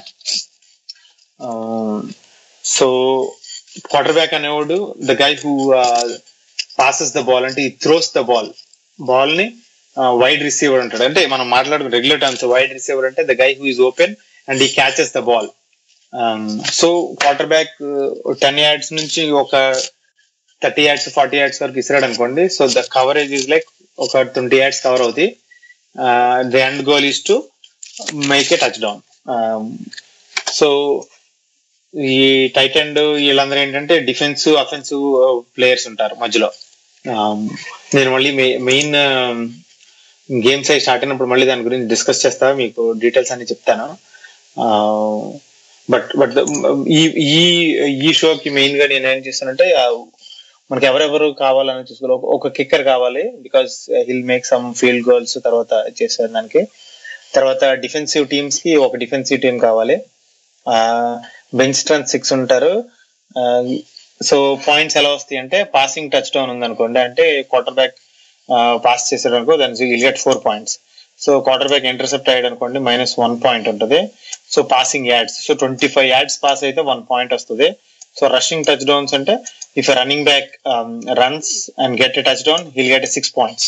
సో క్వార్టర్ బ్యాక్ అనేవాడు the guy who passes the ball అంటే he throws the ball ball ని వైడ్ రిసీవర్ అంటాడు అంటే మనం మాట్లాడుకున్న రెగ్యులర్ టర్మ్స్ వైడ్ రిసీవర్ అంటే the guy who is open and he catches the ball so quarterback ten yards నుంచి ఒక thirty yards forty yards వరకు ఇసిరాడు అనుకోండి so the coverage is like ఒక ట్వంటీ యార్డ్స్ కవర్ అవుతాయి the end goal is to make a touchdown so ఈ tight end వీళ్ళందరూ ఏంటంటే డిఫెన్సివ్ అఫెన్సివ్ ప్లేయర్స్ ఉంటారు మధ్యలో Um, నేను మళ్ళీ మెయిన్ గేమ్స్ అయి స్టార్ట్ అయినప్పుడు మళ్ళీ దాని గురించి డిస్కస్ చేస్తా మీకు డీటెయిల్స్ అన్ని చెప్తాను బట్ బట్ ఈ ఈ ఈ షోకి మెయిన్ గా నేను ఏం చేస్తానంటే ఆ, మనకి ఎవరెవరు కావాలని చూసుకోవాలి ఒక- ఒక కిక్కర్ కావాలి because he'll make some field goals తర్వాత చేశారు దానికి తర్వాత డిఫెన్సివ్ టీమ్స్ కి ఒక డిఫెన్సివ్ టీం కావాలి బెంచ్ స్ట్రెంత్ సిక్స్ ఉంటారు సో పాయింట్స్ ఎలా వస్తాయి అంటే పాసింగ్ టచ్ డౌన్ ఉందనుకోండి అంటే క్వార్టర్ బ్యాక్ పాస్ చేసాడు అనుకో దానికి will get four points so quarterback intercept అయ్యాడు అనుకోండి మైనస్ వన్ పాయింట్ ఉంటుంది so passing yards so twenty five yards pass అయితే వన్ పాయింట్ వస్తుంది సో రషింగ్ టచ్ డౌన్స్ అంటే if running back runs and get a touchdown he'll get six points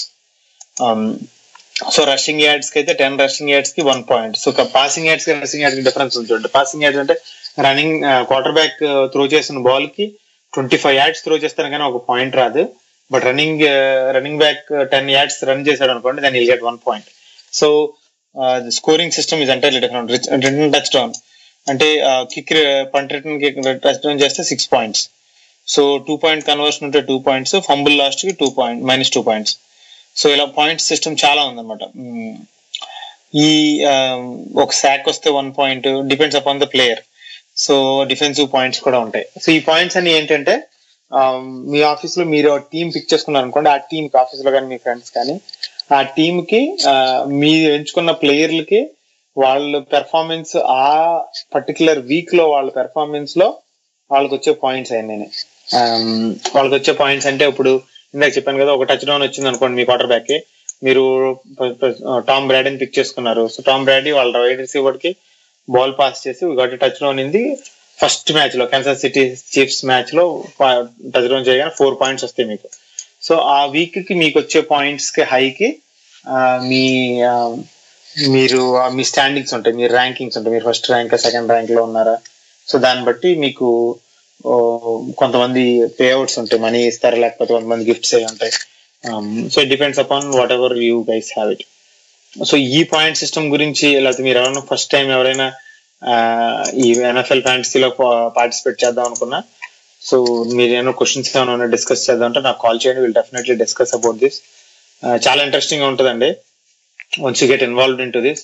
so rushing yards కి అయితే ten rushing yards కి one point so passing yards కి rushing yards కి difference ఉంటుంది passing ads అంటే running quarterback throw చేసిన ball కి twenty five yards throw చేస్తాను కానీ ఒక పాయింట్ రాదు but running running back ten yards run చేశాడు అనుకోండి దాన్ని will get one point so scoring system is entirely different return touchdown అంటే kick punt return kick touchdown చేస్తే six points so two point conversion ఉంటే two points fumble lost కి two point minus two points so ఇలా point system చాలా ఉందన్నమాట మ్మ్. ఈ ఆ, ఒక శాక్ వస్తే one point depends upon the player so defensive points కూడా ఉంటాయి సో ఈ పాయింట్స్ అన్ని ఏంటంటే ఆ, మీ ఆఫీస్ లో మీరు టీం పిక్ చేసుకున్నారు అనుకోండి ఆ టీం కి ఆఫీస్ లో కానీ మీ ఫ్రెండ్స్ కానీ ఆ టీం కి ఆ, మీరు ఎంచుకున్న ప్లేయర్లకి వాళ్ళ పెర్ఫార్మెన్స్ ఆ పర్టికులర్ వీక్ లో వాళ్ళ పెర్ఫార్మెన్స్ లో వాళ్ళకి వచ్చే పాయింట్స్ అయ్యాయి వాళ్ళకి వచ్చే పాయింట్స్ అంటే ఇప్పుడు ఇందాక చెప్పాను కదా ఒక టచ్ డౌన్ వచ్చింది అనుకోండి మీ క్వార్టర్ బ్యాక్ కి మీరు టామ్ బ్రాడీని పిక్ చేసుకున్నారు సో టామ్ బ్రాడీ వాళ్ళ వైడ్ రిసీవర్ కి బాల్ పాస్ చేసి గట్టి టచ్ డౌన్ ఇంది ఫస్ట్ మ్యాచ్ లో కెన్సర్ సిటీ చీఫ్స్ మ్యాచ్ లో టచ్ డౌన్ చేయగానే ఫోర్ పాయింట్స్ వస్తాయి మీకు సో ఆ వీక్ కి మీకు వచ్చే పాయింట్స్ కి హైకి మీ ఆ, మీరు ఆ, మీ స్టాండింగ్స్ ఉంటాయి మీ ర్యాంకింగ్స్ ఉంటాయి మీరు ఫస్ట్ ర్యాంక్ సెకండ్ ర్యాంక్ లో ఉన్నారా సో దాన్ని బట్టి మీకు ఓ, కొంతమంది పే అవుట్స్ ఉంటాయి మనీ ఇస్తారు లేకపోతే కొంతమంది గిఫ్ట్స్ అయి ఉంటాయి so it depends upon whatever you guys have it so ఈ పాయింట్ సిస్టమ్ గురించి లేకపోతే మీరు ఎవరైనా ఫస్ట్ టైం ఎవరైనా ఆ, ఈ ఎన్ఎఫ్ఎల్ ఫ్యాంటసీలో పార్టిసిపేట్ చేద్దాం అనుకున్నా సో మీరు ఏమైనా క్వశ్చన్స్ ఏమైనా డిస్కస్ చేద్దాం అంటే నాకు కాల్ చేయండి will definitely discuss about this చాలా ఇంట్రెస్టింగ్ గా ఉంటుందండి once you get involved into this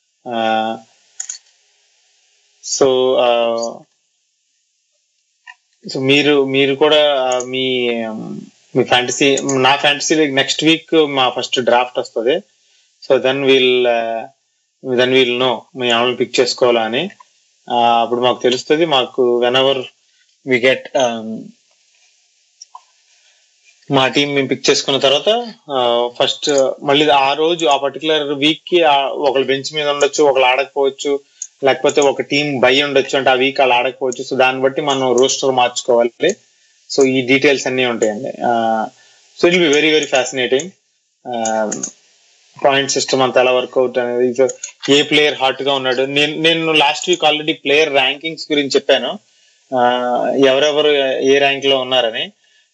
so so మీరు మీరు కూడా ఆ, మీ మీ ఫ్యాంటసీ నా ఫ్యాంటసీ నెక్స్ట్ వీక్ మా ఫస్ట్ డ్రాఫ్ట్ వస్తుంది so then we'll then we'll know మీ ఆమెను పిక్ చేసుకోవాలా అని ఆ, అప్పుడు మాకు తెలుస్తుంది మాకు వెన్ ఎవర్ వి గెట్ మా టీం మేము పిక్ చేసుకున్న తర్వాత ఫస్ట్ మళ్ళీ ఆ రోజు ఆ పర్టికులర్ వీక్ కి ఆ ఒకళ్ళు బెంచ్ మీద ఉండొచ్చు ఒకళ్ళు ఆడకపోవచ్చు లేకపోతే ఒక టీం బై ఉండొచ్చు అంటే ఆ వీక్ వాళ్ళు ఆడకపోవచ్చు సో దాన్ని బట్టి మనం రోస్టర్ మార్చుకోవాలి సో ఈ డీటెయిల్స్ అన్ని ఉంటాయండి so it be very very fascinating point system అంతా ఎలా వర్కౌట్ అనేది సో ఏ ప్లేయర్ హాట్ గా ఉన్నాడు నేను నేను last week already player rankings గురించి చెప్పాను ఆ, ఎవరెవరు ఏ ర్యాంక్ లో ఉన్నారని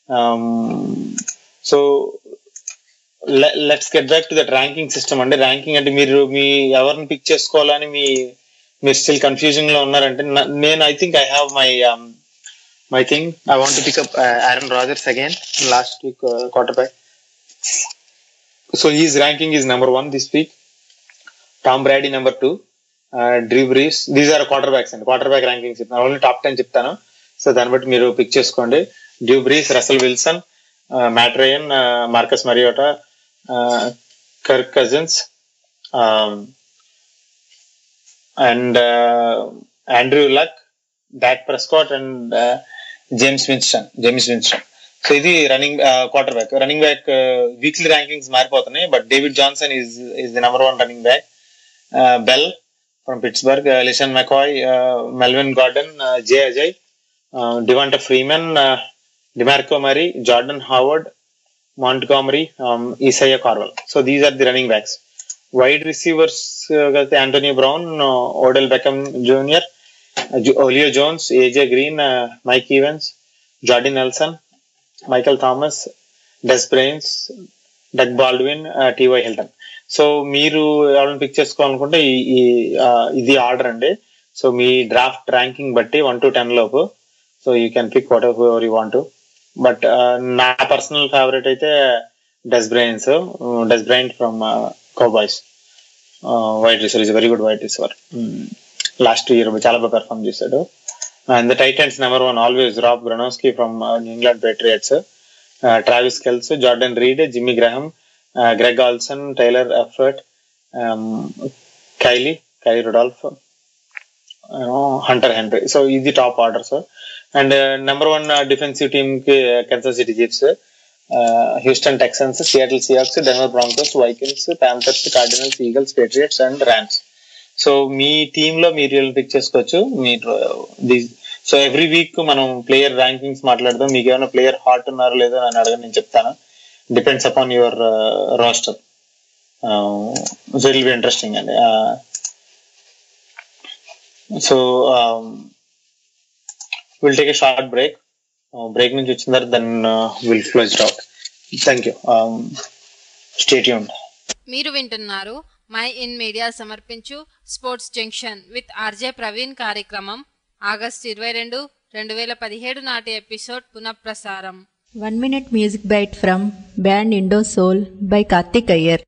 so let's get back to that ranking system అండి ర్యాంకింగ్ అంటే మీరు మీ ఎవరిని పిక్ చేసుకోవాలని మీ మీరు స్టిల్ కన్ఫ్యూజింగ్ లో ఉన్నారంటే నా- నేను I think I have my my thing I want pick up Aaron Rodgers again last week quarterback so he's ranking is number one this week Tom Brady number two Drew Brees these are quarterbacks అండి quarterback rankings చెప్తాను only top ten చెప్తాను so దాన్ని బట్టి మీరు pick చేసుకోండి Drew Brees Russell Wilson Matt Ryan Marcus Mariota Kirk Cousins and Andrew Luck Dak Prescott and James Winston James Winston so ఇది running quarterback running back weekly rankings మారిపోతున్నాయి but David Johnson is is the number one running back Bell from Pittsburgh LeSean McCoy Melvin Gordon Jay Ajayi Devonta Freeman DeMarco Murray Jordan Howard Montgomery Isaiah Crowell so these are the running backs wide receivers అయితే Antonio Brown Odell Beckham Junior Julio Jones A J Green Mike Evans Jordy Nelson Michael Thomas Dez Bryant Doug Baldwin TY Hilton so మీరు ఎవరిని pick చేసుకోవాలనుకుంటే ఈ ఈ, ఆ, ఇది order అండి so మీ డ్రాఫ్ట్ ర్యాంకింగ్ బట్టి వన్ టు టెన్ లోపు so you can pick whatever you want but నా పర్సనల్ ఫేవరెట్ అయితే Dez Bryant Dez Bryant from Cowboys wide receiver is very good wide receiver last year చాలా బాగా perform చేశాడు and the tight ends number one always Rob Gronkowski from England Patriots Travis Kelce Jordan Reed Jimmy Graham Greg Olsen Tyler Eifert Kyle Kyle Rudolph Hunter henry so ఇది top order sir and number one defensive team కి Kansas City Chiefs Houston Texans Seattle Seahawks Denver Broncos Vikings Panthers Cardinals Eagles Patriots and Rams so మీ team లో మీరు pick చేసుకోవచ్చు మీరు so every week మనం player rankings మాట్లాడదాం మీకు ఏమైనా ప్లేయర్ హాట్ ఉన్నారో లేదో అని అడగని నేను చెప్తాను depends upon your roster so it be interesting అండి so will take a short break break నుంచి వచ్చిన తర్వాత then will close out thank you stay యూన్ మీరు వింటున్నారు మై ఇన్ మీడియా సమర్పించు sports junction with RJ Praveen కార్యక్రమం ఆగస్టు ఇరవై రెండు రెండు వేల పదిహేడు నాటి ఎపిసోడ్ పునఃప్రసారం One minute music bite from band Indo Soul by Karthik Iyer.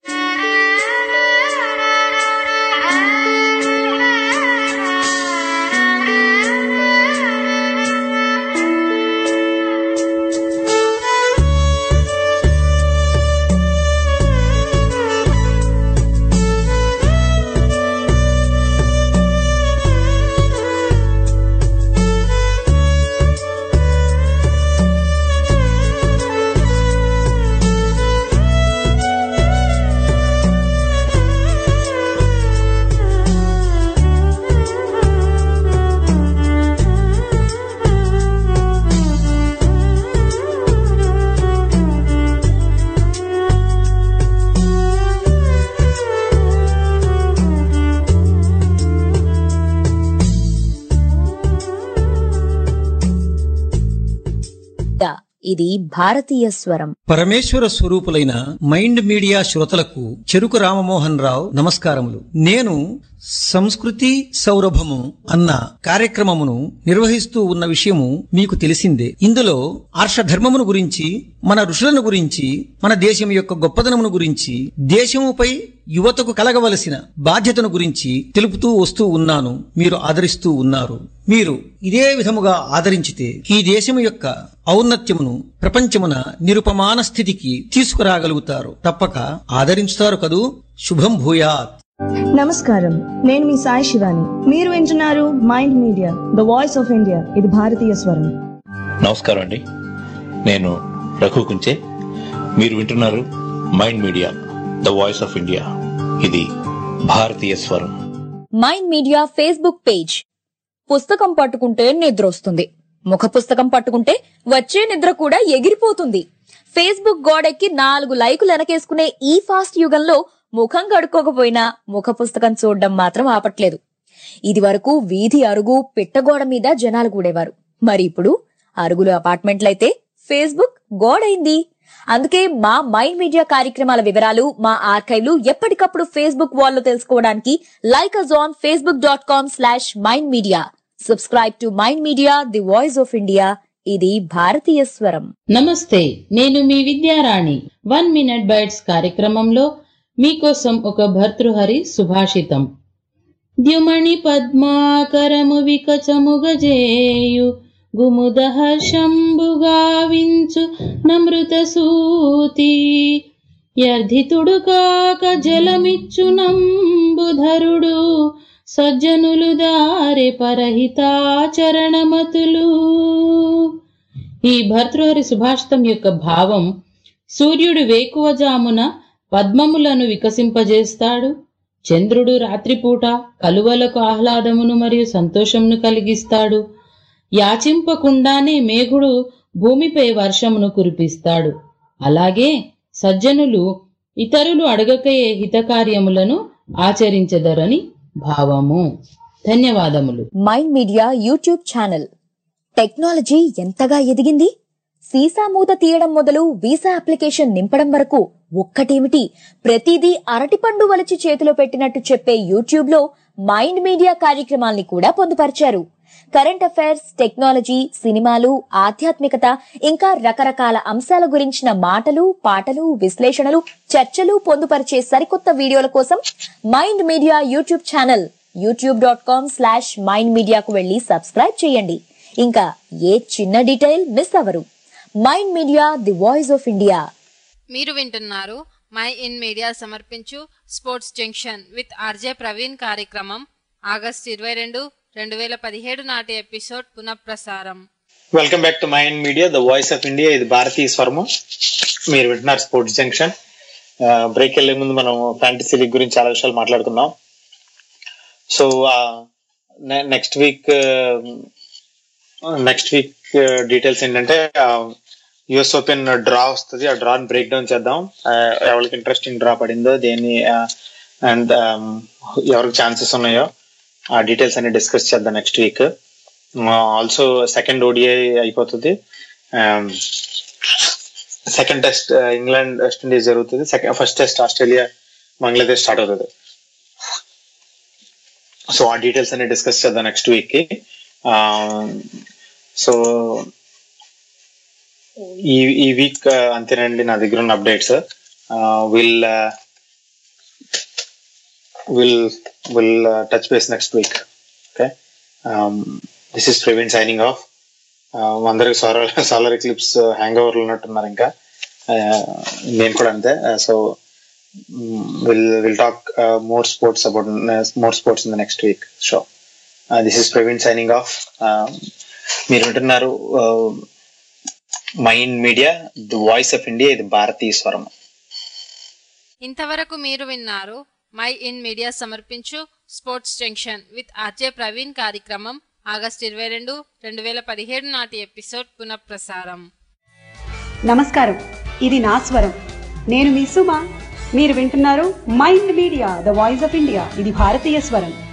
ఇది భారతీయ స్వరం పరమేశ్వర స్వరూపులైన మైండ్ మీడియా శ్రోతలకు చెరుకు రామమోహన్ రావు నమస్కారములు నేను సంస్కృతి సౌరభము అన్న కార్యక్రమమును నిర్వహిస్తూ ఉన్న విషయము మీకు తెలిసిందే ఇందులో ఆర్షధర్మమును గురించి మన ఋషులను గురించి మన దేశం యొక్క గొప్పదనమును గురించి దేశముపై యువతకు కలగవలసిన బాధ్యతను గురించి తెలుపుతూ వస్తూ ఉన్నాను మీరు ఆదరిస్తూ ఉన్నారు మీరు ఇదే విధముగా ఆదరించితే ఈ దేశము యొక్క ఔన్నత్యమును ప్రపంచమున నిరుపమాన స్థితికి తీసుకురాగలుగుతారు తప్పక ఆదరించుతారు కదూ శుభం భూయాత్ నమస్కారం నేను మీ సాయి శివాని మీరు వింటున్నారు mind media the voice of India ఇది భారతీయ స్వరం నమస్కారం అండి నేను రఘు కుంచే మీరు వింటున్నారు mind media the voice of India ఇది భారతీయ స్వరం మైండ్ మీడియా ఫేస్బుక్ పేజ్ పుస్తకం పట్టుకుంటే నిద్ర వస్తుంది ముఖ పుస్తకం పట్టుకుంటే వచ్చే నిద్ర కూడా ఎగిరిపోతుంది ఫేస్బుక్ గోడెక్కి నాలుగు లైకులు వెనకేసుకునే ఈ ఫాస్ట్ యుగంలో ముఖం కడుక్కోకపోయినా ముఖ పుస్తకం చూడడం మాత్రం ఆపట్లేదు ఇది వరకు వీధి అరుగు పిట్టగోడ మీద జనాలు కూడేవారు మరి ఇప్పుడు అరుగులు అపార్ట్మెంట్లయితే ఫేస్బుక్ గోడైంది అందుకే మా మైండ్ మీడియా కార్యక్రమాల వివరాలు మా ఆర్కైవ్లు ఎప్పటికప్పుడు ఫేస్బుక్ వాల్లో తెలుసుకోవడానికి like us on Facebook dot com slash mind media subscribe to mind media the voice of India ఇది భారతీయ స్వరం నమస్తే నేను మీ విద్యారాణి వన్ మినిట్ బైట్స్ కార్యక్రమంలో మీకోసం ఒక భర్తృహరి సుభాషితం ద్యుమణి పద్మాకరము వికచముగజేయు గుముదహ శంభుగావించు నమృత సూతి యర్ధితుడు కాక జలమిచ్చు నంబుధరుడు సజ్జనులు దారి పరహితాచరణమతులు ఈ భర్తృహరి సుభాషితం యొక్క భావం సూర్యుడు వేకువజామున పద్మములను వికసింపజేస్తాడు చంద్రుడు రాత్రిపూట కలువలకు ఆహ్లాదమును మరియు సంతోషమును కలిగిస్తాడు యాచింపకుండానే మేఘుడు భూమిపై వర్షమును కురిపిస్తాడు అలాగే సజ్జనులు ఇతరులు అడగకయే హితకార్యములను ఆచరించెదరని భావము ధన్యవాదములు Mind Media YouTube channel technology ఎంతగా ఎదిగింది సీసా మూత తీయడం మొదలు వీసా అప్లికేషన్ నింపడం వరకు ఒక్కటేమిటి ప్రతిదీ అరటిపండు వలిచి చేతిలో పెట్టినట్టు చెప్పే యూట్యూబ్ లో మైండ్ మీడియా కార్యక్రమాల్ని కూడా పొందుపరిచారు కరెంట్ అఫైర్స్ టెక్నాలజీ సినిమాలు ఆధ్యాత్మికత ఇంకా రకరకాల అంశాల గురించిన మాటలు పాటలు విశ్లేషణలు చర్చలు పొందుపరిచే సరికొత్త వీడియోల కోసం Mind Media YouTube channel YouTube dot com slash Mind మీడియాకు వెళ్లి సబ్స్క్రైబ్ చేయండి ఇంకా ఏ చిన్న డీటెయిల్ మిస్ అవరు Mind media the voice of India మీరు వింటున్నారు మై ఇన్ మీడియా సమర్పించు sports junction with RJ Praveen కార్యక్రమం ఆగస్ట్ ఇరవై రెండు రెండు వేల పదిహేడు నాటి ఎపిసోడ్ పునఃప్రసారం welcome back to mind media the voice of India ఇది భారతీయ స్వరము మీరు వింటున్నారు స్పోర్ట్స్ జంక్షన్ బ్రేక్ వెళ్లే ముందు మనం ఫ్యాంటసీ లీగ్ గురించి చాలా విషయాలు మాట్లాడుకుందాం so next week next week details ఏంటంటే యుఎస్ ఓపెన్ డ్రా వస్తుంది ఆ డ్రా బ్రేక్ డౌన్ చేద్దాం ఎవరికి ఇంట్రెస్టింగ్ డ్రా పడిందో దేన్ని అండ్ ఎవరికి ఛాన్సెస్ ఉన్నాయో ఆ డీటెయిల్స్ అన్ని డిస్కస్ చేద్దాం next week also second ODI అయిపోతుంది second test England West Indies జరుగుతుంది second first test Australia Bangladesh start అవుతుంది సో ఆ డీటెయిల్స్ అన్ని డిస్కస్ చేద్దాం నెక్స్ట్ వీక్ కి సో ఈ ఈ వీక్ అంతేనండి నా దగ్గర ఉన్న updates will will will touch base next week okay this is Praveen signing off అందరికి సోలార్ సోలార్ ఎక్లిప్స్ హ్యాంగ్ ఓవర్లు ఉన్నట్టున్నారు ఇంకా నేను కూడా అంతే so will will talk more sports about more sports in the next week show this is Praveen signing off మీరు వింటున్నారు mind media the voice of India ఇది భారతీయ స్వరం ఇంతవరకు మీరు విన్నారు మై ఇన్ మీడియా సమర్పించు sports junction with RJ Praveen కార్యక్రమం ఆగస్ట్ ఇరవై రెండు రెండు వేల పదిహేడు నాటి ఎపిసోడ్ పునఃప్రసారం నమస్కారం ఇది నా స్వరం నేను మీ సుమ మీరు వింటున్నారు mind media the voice of India ఇది భారతీయ స్వరం